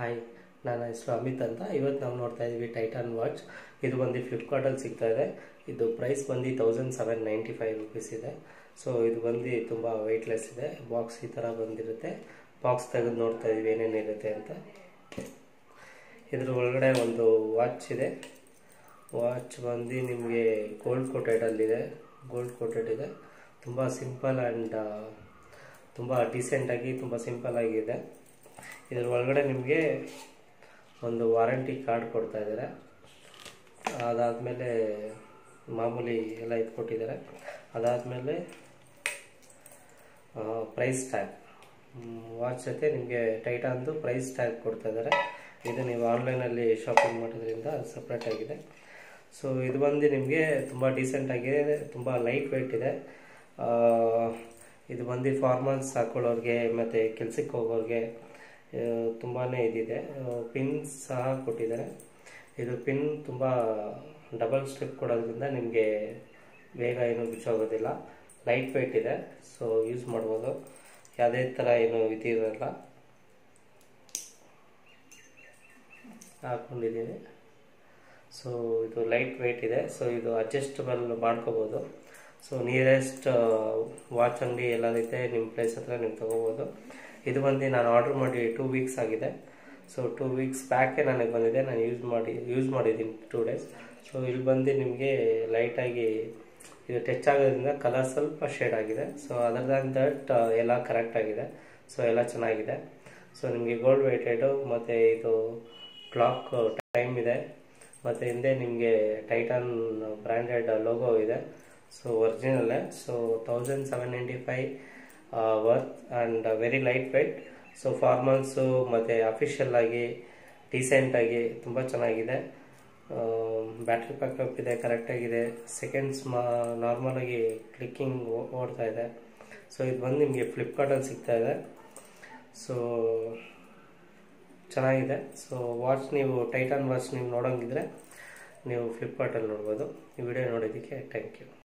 hi ನನ್ನ ಹೆಸರು ಅಮಿತ್ ಅಂತ ಇವತ್ತು ನಾವು ನೋಡ್ತಾ ಇದ್ದೀವಿ ಟೈಟಾನ್ ವಾಚ್ ಇದು ಬಂದು ಫ್ಲಿಪ್ಕಾರ್ಟಲ್ಲಿ ಸಿಗ್ತಾ ಇದೆ ಇದು ಪ್ರೈಸ್ ಬಂದು thousand seven ninety five rupees ಇದೆ ಸೊ ಇದು ಬಂದು ತುಂಬ ವೆಯ್ಟ್ಲೆಸ್ ಇದೆ ಬಾಕ್ಸ್ ಈ ಥರ ಬಂದಿರುತ್ತೆ ಬಾಕ್ಸ್ ತೆಗೆದು ನೋಡ್ತಾ ಇದ್ದೀವಿ ಏನೇನಿರುತ್ತೆ ಅಂತ ಇದ್ರ ಒಳಗಡೆ ಒಂದು ವಾಚ್ ಇದೆ ವಾಚ್ ಬಂದು ನಿಮಗೆ ಗೋಲ್ಡ್ ಕೋಟೆಡಲ್ಲಿದೆ ಗೋಲ್ಡ್ ಕೋಟೆಡ್ ಇದೆ ತುಂಬ ಸಿಂಪಲ್ ಆ್ಯಂಡ್ ತುಂಬ ಡಿಸೆಂಟಾಗಿ ತುಂಬ ಸಿಂಪಲ್ ಆಗಿದೆ ಇದ್ರ ಒಳಗಡೆ ನಿಮಗೆ ಒಂದು ವಾರಂಟಿ ಕಾರ್ಡ್ ಕೊಡ್ತಾ ಇದ್ದಾರೆ ಅದಾದಮೇಲೆ ಮಾಮೂಲಿ ಎಲ್ಲ ಇದು ಕೊಟ್ಟಿದ್ದಾರೆ ಅದಾದಮೇಲೆ ಪ್ರೈಸ್ ಟ್ಯಾಗ್ ವಾಚ್ ಜೊತೆ ನಿಮಗೆ ಟೈಟಾನ್ದು ಪ್ರೈಸ್ ಟ್ಯಾಗ್ ಕೊಡ್ತಾ ಇದ್ದಾರೆ ಇದು ನೀವು ಆನ್ಲೈನಲ್ಲಿ ಶಾಪಿಂಗ್ ಮಾಡೋದ್ರಿಂದ ಸಪ್ರೇಟ್ ಆಗಿದೆ ಸೊ ಇದು ಬಂದು ನಿಮಗೆ ತುಂಬ ಡೀಸೆಂಟ್ ಆಗಿದೆ ತುಂಬ ಲೈಟ್ ವೆಯ್ಟ್ ಇದೆ ಇದು ಬಂದು ಫಾರ್ಮಲ್ಸ್ ಹಾಕೊಳ್ಳೋರಿಗೆ ಮತ್ತು ಕೆಲ್ಸಕ್ಕೆ ಹೋಗೋರಿಗೆ ತುಂಬಾ ಇದಿದೆ ಪಿನ್ಸ್ ಸಹ ಕೊಟ್ಟಿದ್ದಾರೆ ಇದು ಪಿನ್ ತುಂಬ ಡಬಲ್ ಸ್ಟೆಪ್ ಕೊಡೋದ್ರಿಂದ ನಿಮಗೆ ಬೇಗ ಏನು ಬಿಚ್ಚೋಗೋದಿಲ್ಲ ಲೈಟ್ ವೆಯ್ಟ್ ಇದೆ ಸೊ ಯೂಸ್ ಮಾಡ್ಬೋದು ಯಾವುದೇ ಥರ ಏನು ಇದಿರಲ್ಲ ಹಾಕ್ಕೊಂಡಿದ್ದೀನಿ ಸೊ ಇದು ಲೈಟ್ ವೆಯ್ಟ್ ಇದೆ ಸೊ ಇದು ಅಡ್ಜಸ್ಟಬಲ್ ಮಾಡ್ಕೋಬೋದು ಸೊ ನಿಯರೆಸ್ಟ್ ವಾಚ್ ಅಂಗಡಿ ಎಲ್ಲದೈತೆ ನಿಮ್ಮ ಪ್ಲೇಸ್ ಹತ್ರ ನೀವು ತೊಗೋಬೋದು ಇದು ಬಂದು ನಾನು ಆರ್ಡರ್ ಮಾಡಿ ಟೂ ವೀಕ್ಸ್ ಆಗಿದೆ ಸೊ ಟೂ ವೀಕ್ಸ್ ಬ್ಯಾಕೆ ನನಗೆ ಬಂದಿದೆ ನಾನು ಯೂಸ್ ಮಾಡಿ ಯೂಸ್ ಮಾಡಿದ್ದೀನಿ ಟೂ ಡೇಸ್ ಸೊ ಇಲ್ಲಿ ಬಂದು ನಿಮಗೆ ಲೈಟಾಗಿ ಇದು ಟಚ್ ಆಗೋದ್ರಿಂದ ಕಲರ್ ಸ್ವಲ್ಪ ಶೇಡ್ ಆಗಿದೆ ಸೊ ಅದರ್ ದ್ಯಾನ್ ದಟ್ ಎಲ್ಲ ಕರೆಕ್ಟ್ ಆಗಿದೆ ಸೊ ಎಲ್ಲ ಚೆನ್ನಾಗಿದೆ ಸೊ ನಿಮಗೆ ಗೋಲ್ಡ್ ವೇಟೆಡು ಮತ್ತು ಇದು ಕ್ಲಾಕ್ ಟೈಮ್ ಇದೆ ಮತ್ತು ಹಿಂದೆ ನಿಮಗೆ ಟೈಟಾನ್ ಬ್ರ್ಯಾಂಡೆಡ್ ಲೋಗೋ ಇದೆ ಸೊ ಒರಿಜಿನಲ್ಲೇ so thousand seven ninety five worth and very light weight so formals ಮತ್ತು ಅಫಿಷಿಯಲ್ ಆಗಿ ಡೀಸೆಂಟಾಗಿ ತುಂಬ ಚೆನ್ನಾಗಿದೆ ಬ್ಯಾಟ್ರಿ ಬ್ಯಾಕಪ್ ಇದೆ ಕರೆಕ್ಟಾಗಿದೆ ಸೆಕೆಂಡ್ಸ್ ಮಾ ನಾರ್ಮಲಾಗಿ ಕ್ಲಿಕ್ಕಿಂಗ್ ಓಡ್ತಾ ಇದೆ ಸೊ ಇದು ಬಂದು ನಿಮಗೆ ಫ್ಲಿಪ್ಕಾರ್ಟಲ್ಲಿ ಸಿಗ್ತಾ ಇದೆ ಸೊ ಚೆನ್ನಾಗಿದೆ ಸೊ ವಾಚ್ ನೀವು ಟೈಟಾನ್ ವಾಚ್ ನೀವು ನೋಡೋಂಗಿದ್ರೆ ನೀವು ಫ್ಲಿಪ್ಕಾರ್ಟಲ್ಲಿ ನೋಡ್ಬೋದು ಈ ವಿಡಿಯೋ ನೋಡೋದಕ್ಕೆ ಥ್ಯಾಂಕ್ ಯು